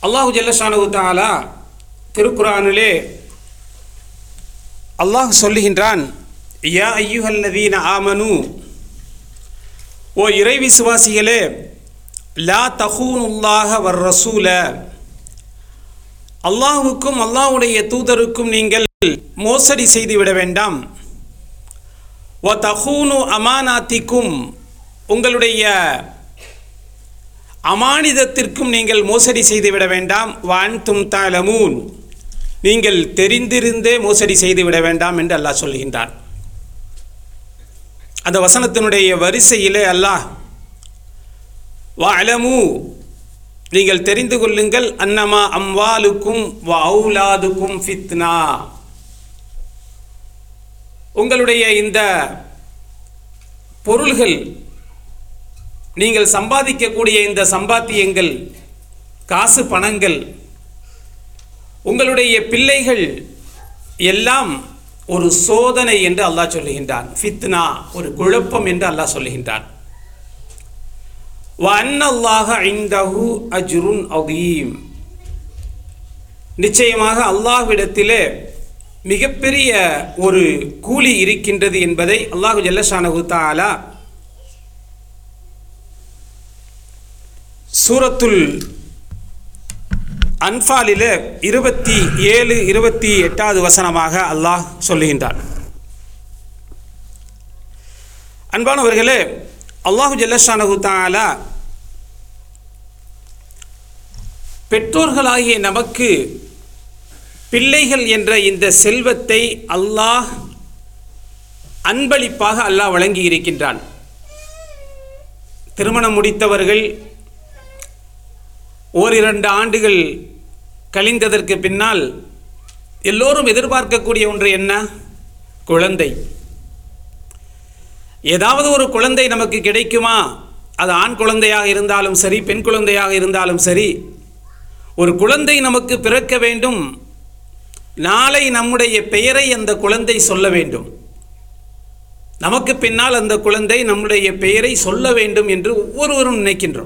அல்லாஹு ஜல்லஷானு தாலா திருக்குரானிலே அல்லாஹ் சொல்லுகின்றான் யா ஐயுஹல்லதீன ஆமனு ஓ இறை விசுவாசிகளே லா தஹூனுல்லாஹ வர் ரசூல அல்லாஹுக்கும் அல்லாஹ்வுடைய தூதருக்கும் நீங்கள் மோசடி செய்து விட வேண்டாம் வ தஹூனு அமானாத்திக்கும் உங்களுடைய அமானிதத்திற்கும் நீங்கள் மோசடி செய்துவிட வேண்டாம் வான் தும் தாலமூன் நீங்கள் தெரிந்திருந்தே மோசடி செய்துவிட வேண்டாம் என்று அல்லாஹ் சொல்கின்றான் அந்த வசனத்தினுடைய வரிசையிலே அல்லாஹ் வஅலமு நீங்கள் தெரிந்து கொள்ளுங்கள் அன்னமா அம்வாலுக்கும் வ அவுலாதுக்கும் ஃபித்னா உங்களுடைய இந்த பொருள்கள் நீங்கள் சம்பாதிக்கக்கூடிய இந்த சம்பாத்தியங்கள் காசு பணங்கள் உங்களுடைய பிள்ளைகள் எல்லாம் ஒரு சோதனை என்று அல்லாஹ் சொல்லுகின்றான் ஃபித்னா ஒரு குழப்பம் என்று அல்லாஹ் சொல்லுகின்றான் வன்னல்லாஹ இந்தஹு அஜ்ருன் அதீம் நிச்சயமாக அல்லாஹ்விடத்திலே மிகப்பெரிய ஒரு கூலி இருக்கின்றது என்பதை அல்லாஹு ஜல்லஷானஹு தாலா சூரத்துல் அன்ஃபாலில் இருபத்தி ஏழு இருபத்தி எட்டாவது வசனமாக அல்லாஹ் சொல்லுகின்றான் அன்பானவர்களே அல்லாஹு ஜல்லஷானஹு தாலா பெற்றோர்களாகிய நமக்கு பிள்ளைகள் என்ற இந்த செல்வத்தை அல்லாஹ் அன்பளிப்பாக அல்லாஹ் வழங்கி இருக்கின்றான் திருமணம் முடித்தவர்கள் ஓரிரண்டு ஆண்டுகள் கழிந்ததற்கு பின்னால் எல்லோரும் எதிர்பார்க்கக்கூடிய ஒன்று என்ன குழந்தை ஏதாவது ஒரு குழந்தை நமக்கு கிடைக்குமா அது ஆண் குழந்தையாக இருந்தாலும் சரி பெண் குழந்தையாக இருந்தாலும் சரி ஒரு குழந்தை நமக்கு பிறக்க வேண்டும் நாளை நம்முடைய பெயரை அந்த குழந்தை சொல்ல வேண்டும் நமக்கு பின்னால் அந்த குழந்தை நம்முடைய பெயரை சொல்ல வேண்டும் என்று ஒவ்வொருவரும் நினைக்கின்றோம்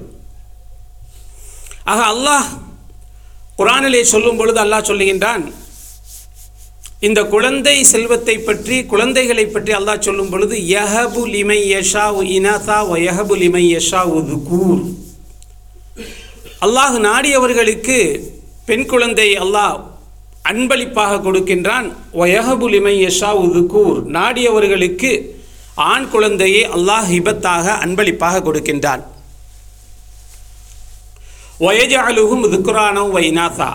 ஆக அல்லாஹ் குரானிலே சொல்லும் பொழுது அல்லாஹ் சொல்லுகின்றான் இந்த குழந்தை செல்வத்தை பற்றி குழந்தைகளை பற்றி அல்லாஹ் சொல்லும் பொழுது யஹபு லிமை யஷா இனாதா வ யஹபு லிமை யஷா உதுகூர் அல்லாஹ் நாடியவர்களுக்கு பெண் குழந்தை அல்லாஹ் அன்பளிப்பாக கொடுக்கின்றான் ஒயஹபு லிமை யஷா உதுகூர் நாடியவர்களுக்கு ஆண் குழந்தையை அல்லாஹ் ஹிபத்தாக அன்பளிப்பாக கொடுக்கின்றான் ஒயஜாலுகும் துக்குரானோ வைநாசா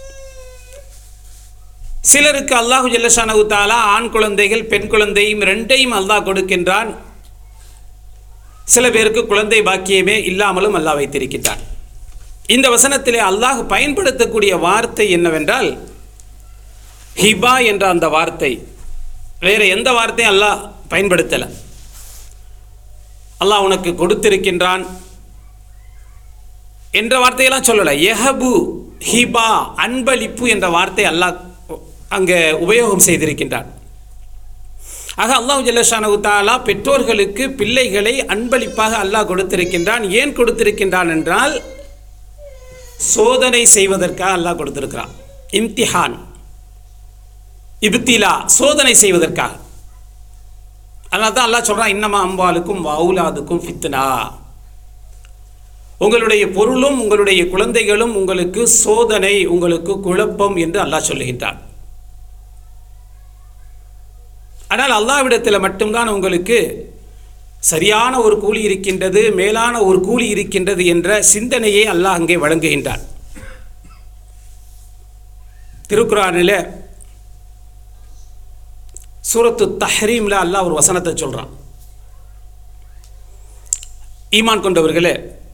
சிலருக்கு அல்லாஹு ஜல்லஷானு தாலா ஆண் குழந்தைகள் பெண் குழந்தையும் ரெண்டையும் அல்லாஹ் கொடுக்கின்றான் சில பேருக்கு குழந்தை பாக்கியமே இல்லாமலும் அல்லாஹ் வைத்திருக்கின்றான் இந்த வசனத்திலே அல்லாஹ் பயன்படுத்தக்கூடிய வார்த்தை என்னவென்றால் ஹிபா என்ற அந்த வார்த்தை வேறு எந்த வார்த்தையும் அல்லாஹ் பயன்படுத்தலை அல்லாஹ் உனக்கு கொடுத்திருக்கின்றான் என்ற வார்த்தையெல்லாம் சொல்லலை எஹபு ஹிபா அன்பளிப்பு என்ற வார்த்தை அல்லாஹ் அங்கே உபயோகம் செய்திருக்கின்றான் ஆக அல்லாஹ் ஜல்லஷானு தாலா பெற்றோர்களுக்கு பிள்ளைகளை அன்பளிப்பாக அல்லாஹ் கொடுத்திருக்கின்றான் ஏன் கொடுத்திருக்கின்றான் என்றால் சோதனை செய்வதற்காக அல்லாஹ் கொடுத்திருக்கிறான் இம்திஹான் இப்திலா சோதனை செய்வதற்காக அதனால தான் அல்லாஹ் சொல்கிறான் இன்னமா அம்பாலுக்கும் வவுலாதுக்கும் ஃபித்னா உங்களுடைய பொருளும் உங்களுடைய குழந்தைகளும் உங்களுக்கு சோதனை உங்களுக்கு குழப்பம் என்று அல்லாஹ் சொல்லுகின்றான் ஆனால் அல்லாவிடத்தில் மட்டும்தான் உங்களுக்கு சரியான ஒரு கூலி இருக்கின்றது மேலான ஒரு கூலி இருக்கின்றது என்ற சிந்தனையை அல்லாஹ் அங்கே வழங்குகின்றான் திருக்குறானில் சூரத்து தஹ்ரீமில் அல்லாஹ் ஒரு வசனத்தை சொல்கிறான் ஈமான் கொண்டவர்களே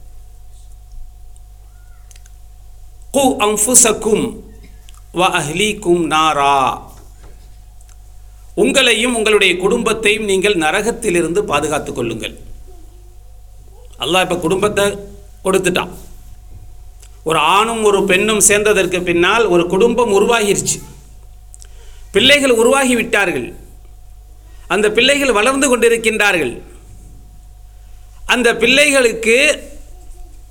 கு அம்புசக்கும் வ அஹ்லீக்கும் நாரா உங்களையும் உங்களுடைய குடும்பத்தையும் நீங்கள் நரகத்திலிருந்து பாதுகாத்துக் கொள்ளுங்கள் அல்லாஹ் இப்போ குடும்பத்தை கொடுத்துட்டான் ஒரு ஆணும் ஒரு பெண்ணும் சேர்ந்ததற்கு பின்னால் ஒரு குடும்பம் உருவாகிருச்சு பிள்ளைகள் உருவாகி விட்டார்கள் அந்த பிள்ளைகள் வளர்ந்து கொண்டிருக்கின்றார்கள் அந்த பிள்ளைகளுக்கு